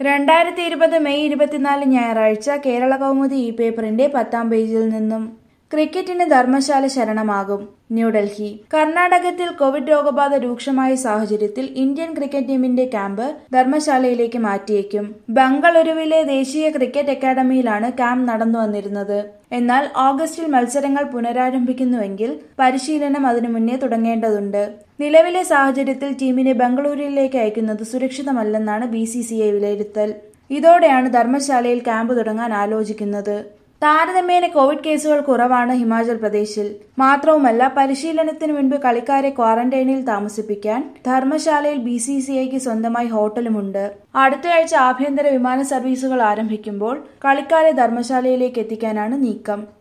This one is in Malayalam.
രണ്ടായിരത്തി ഇരുപത് മെയ് ഇരുപത്തിനാല് ഞായറാഴ്ച കേരള കൗമുദി ഈ പേപ്പറിന്റെ പത്താം പേജിൽ നിന്നും ക്രിക്കറ്റിന് ധർമ്മശാല ശരണമാകും ന്യൂഡൽഹി കർണാടകത്തിൽ കോവിഡ് രോഗബാധ രൂക്ഷമായ സാഹചര്യത്തിൽ ഇന്ത്യൻ ക്രിക്കറ്റ് ടീമിന്റെ ക്യാമ്പ് ധർമ്മശാലയിലേക്ക് മാറ്റിയേക്കും ബംഗളൂരുവിലെ ദേശീയ ക്രിക്കറ്റ് അക്കാദമിയിലാണ് ക്യാമ്പ് നടന്നു വന്നിരുന്നത് എന്നാൽ ഓഗസ്റ്റിൽ മത്സരങ്ങൾ പുനരാരംഭിക്കുന്നുവെങ്കിൽ പരിശീലനം അതിനു മുന്നേ തുടങ്ങേണ്ടതുണ്ട് നിലവിലെ സാഹചര്യത്തിൽ ടീമിനെ ബംഗളൂരുവിലേക്ക് അയക്കുന്നത് സുരക്ഷിതമല്ലെന്നാണ് ബി സി സി ഐ വിലയിരുത്തൽ ഇതോടെയാണ് ധർമ്മശാലയിൽ ക്യാമ്പ് തുടങ്ങാൻ ആലോചിക്കുന്നത് താരതമ്യേന കോവിഡ് കേസുകൾ കുറവാണ് ഹിമാചൽ പ്രദേശിൽ മാത്രവുമല്ല പരിശീലനത്തിന് മുൻപ് കളിക്കാരെ ക്വാറന്റൈനിൽ താമസിപ്പിക്കാൻ ധർമ്മശാലയിൽ ബി സി സി ഐക്ക് സ്വന്തമായി ഹോട്ടലുമുണ്ട് അടുത്തയാഴ്ച ആഭ്യന്തര വിമാന സർവീസുകൾ ആരംഭിക്കുമ്പോൾ കളിക്കാരെ ധർമ്മശാലയിലേക്ക് എത്തിക്കാനാണ് നീക്കം